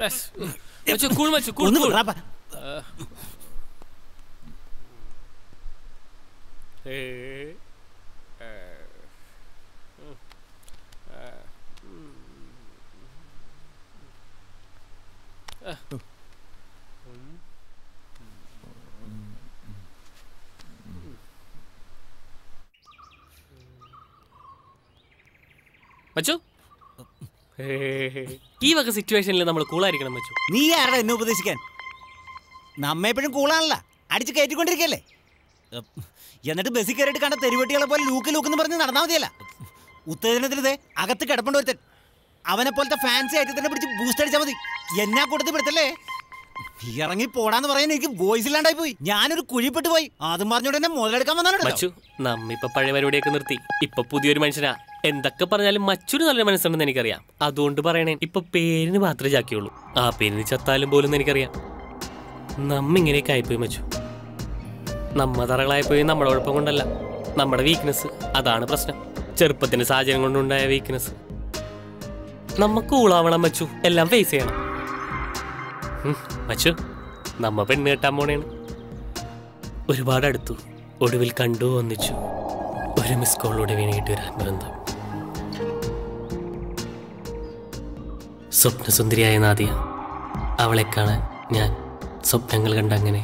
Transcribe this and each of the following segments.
മച്ചു കൂൾ മച്ചു കൂൾ ഒന്ന് കൂൾ വിടാപ്പാ. ഏ, ഏ, ഉം, ആ, ഉം. ആ. ഉം. മച്ചു ഏ, ഈ വക സിറ്റുവേഷനിൽ നമ്മൾ കൂളായിരിക്കണം മച്ചു നീ ആരുടെ എന്നെ ഉപദേശിക്കാൻ നമ്മ എപ്പോഴും കൂളാണല്ല അടിച്ച് കയറ്റിക്കൊണ്ടിരിക്കല്ലേ ഉം. എന്നിട്ട് ബസ്സിൽ കയറിയിട്ട് കണ്ട തെരുവട്ടികളെ പോലെ ലൂക്ക് ലൂക്കെന്ന് പറഞ്ഞ് നടന്നാൽ മതിയല്ല ഉത്തേജനത്തിന് ഇതേ അകത്ത് കിടപ്പുണ്ട് ഒരുത്തൻ അവനെ പോലത്തെ ഫാൻസി ആയിട്ട് തന്നെ പിടിച്ച് ബൂസ്റ്റ് അടിച്ചാൽ മതി എന്നാ കൂട്ടത്തിൽ പെടുത്തല്ലേ ഇറങ്ങി പോടാന്ന് പറയാൻ എനിക്ക് വോയിസ് ഇല്ലാണ്ടായി പോയി ഞാനൊരു കുഴിപ്പെട്ട് പോയി അതും പറഞ്ഞോണ്ട് എന്നെ മുതലെടുക്കാൻ വന്നാണ് മച്ചു നമ്മിപ്പൊ പഴയ പരിപാടിയൊക്കെ നിർത്തി ഇപ്പൊ പുതിയൊരു മനുഷ്യനാ എന്തൊക്കെ പറഞ്ഞാലും മറ്റൊരു നല്ല മനസ്സുണ്ടെന്ന് എനിക്കറിയാം അതുകൊണ്ട് പറയണേ ഇപ്പൊ പേരിന് മാത്രമേ ചാക്കിയുള്ളൂ ആ പേരിന് ചത്താലും പോലും എന്ന് എനിക്കറിയാം നമ്മ ഇങ്ങനെയൊക്കെ ആയിപ്പോയി മച്ചു നമ്മ തറകളായിപ്പോയി നമ്മുടെ കുഴപ്പം കൊണ്ടല്ല നമ്മുടെ വീക്ക്നെസ് അതാണ് പ്രശ്നം ചെറുപ്പത്തിന്റെ സാഹചര്യം കൊണ്ടുണ്ടായ വീക്ക്നെസ് നമുക്ക് കൂളാവണം മച്ചു എല്ലാം ഫേസ് ചെയ്യണം ഉം, മച്ചു നമ്മ പെണ്ണ് കെട്ടാൻ പോണേണ് ഒരുപാട് അടുത്തു ഒടുവിൽ കണ്ടു ഒന്നിച്ചു ഒരു മിസ് കോളിലൂടെ വീണിട്ട് ഒരു ആത്മബന്ധം സ്വപ്നസുന്ദരിയായ നാദിയ അവളെ കാണാൻ ഞാൻ സ്വപ്നങ്ങൾ കണ്ടങ്ങനെ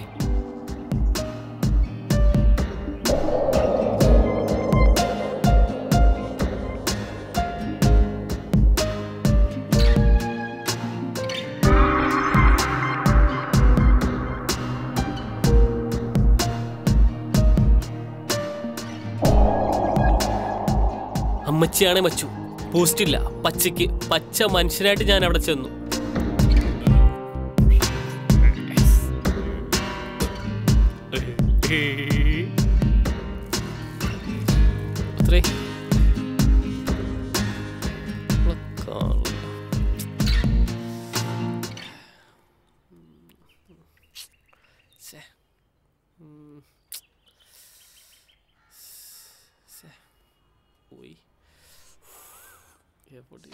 അമ്മച്ചിയാണ് മച്ചു പോസ്റ്റില്ല പച്ചയ്ക്ക് പച്ച മനുഷ്യനായിട്ട് ഞാൻ അവിടെ ചെന്നു അത്രേ പോയി എവിടെ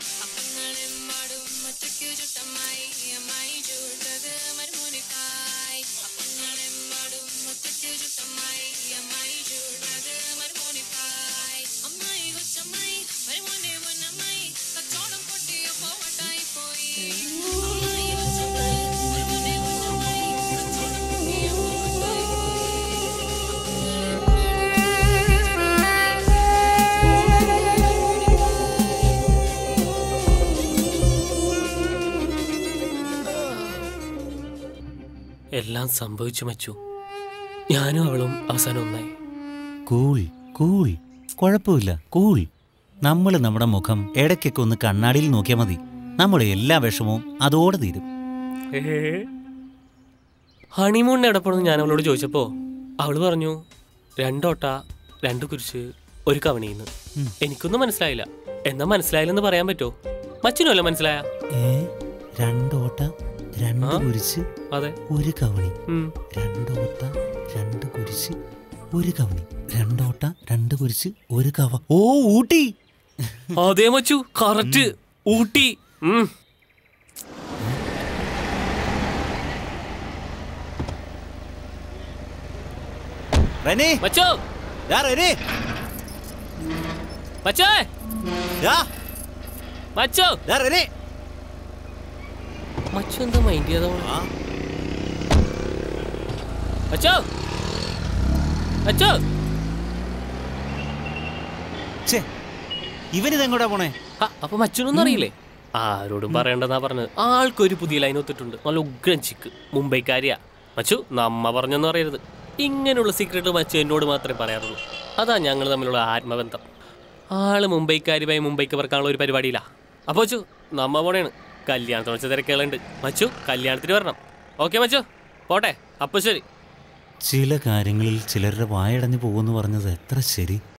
എല്ലാം സംഭവിച്ചു മച്ചു ഞാനും അവളും അവസാനം ഒന്നായി കൂൾ കൂൾ കുഴപ്പമില്ല കൂൾ നമ്മൾ നമ്മുടെ മുഖം ഇടയ്ക്കൊക്കെ ഒന്ന് കണ്ണാടിയിൽ നോക്കിയാൽ മതി നമ്മുടെ എല്ലാ വിഷമവും അതോടെ തീരും ഹണിമൂണിന് എവിടെ പോണെന്ന് ഞാൻ അവളോട് ചോദിച്ചപ്പോ അവള് പറഞ്ഞു രണ്ടോട്ട രണ്ട് കുരിശ് ഒരു കവണിന്ന് ഉം. എനിക്കൊന്നും മനസ്സിലായില്ല എന്നാ മനസ്സിലായില്ലെന്ന് പറയാൻ പറ്റോ മച്ചിനുമല്ല മനസ്സിലായ ഏ രണ്ടോട്ട രണ്ട് ആ? കുരിശ് അതെ ഒരു കവണി ഉം. രണ്ടോട്ട രണ്ട് കുരിശ് ഒരു കവണി രണ്ടോട്ട രണ്ട് കുരിശ് ഒരു കവ ഓ ഊട്ടി അതേ മച്ചു കറക്റ്റ് ഊട്ടി ഉം. റെനി മച്ചു ദാ റെനി മച്ചേ ദാ മച്ചു ദാ റെനി മച്ചു എന്താ മൈൻഡ് ചെയ്ത ആ മച്ചു മച്ചു ഛേ ഇവനിതെങ്ങോട്ടാ പോണേ ആ, അപ്പൊ മച്ചുനൊന്നും അറിയില്ലേ ആരോടും പറയണ്ടെന്നാ പറഞ്ഞത് ആൾക്കൊരു പുതിയ ലൈൻ ഒത്തിട്ടുണ്ട് നല്ല ഉഗ്രൻ ചിക്ക് മുംബൈക്കാരിയാ മച്ചു നമ്മ പറഞ്ഞൊന്നും അറിയരുത് ഇങ്ങനെയുള്ള സീക്രട്ട് മച്ചു എന്നോട് മാത്രമേ പറയാറുള്ളൂ അതാ ഞങ്ങൾ തമ്മിലുള്ള ആത്മബന്ധം ആള് മുംബൈക്കാരുമായി മുംബൈക്ക് പറക്കാനുള്ള ഒരു പരിപാടിയില്ല അപ്പൊ മച്ചു നമ്മ പോണേണ് കല്യാണത്തിന് വെച്ച തിരക്കുകളുണ്ട് മച്ചു കല്യാണത്തിന് വരണം ഓക്കെ മച്ചു പോട്ടെ അപ്പൊ ശരി ചില കാര്യങ്ങളിൽ ചിലരുടെ വായടഞ്ഞു പോകുമെന്ന് പറഞ്ഞത് എത്ര ശരി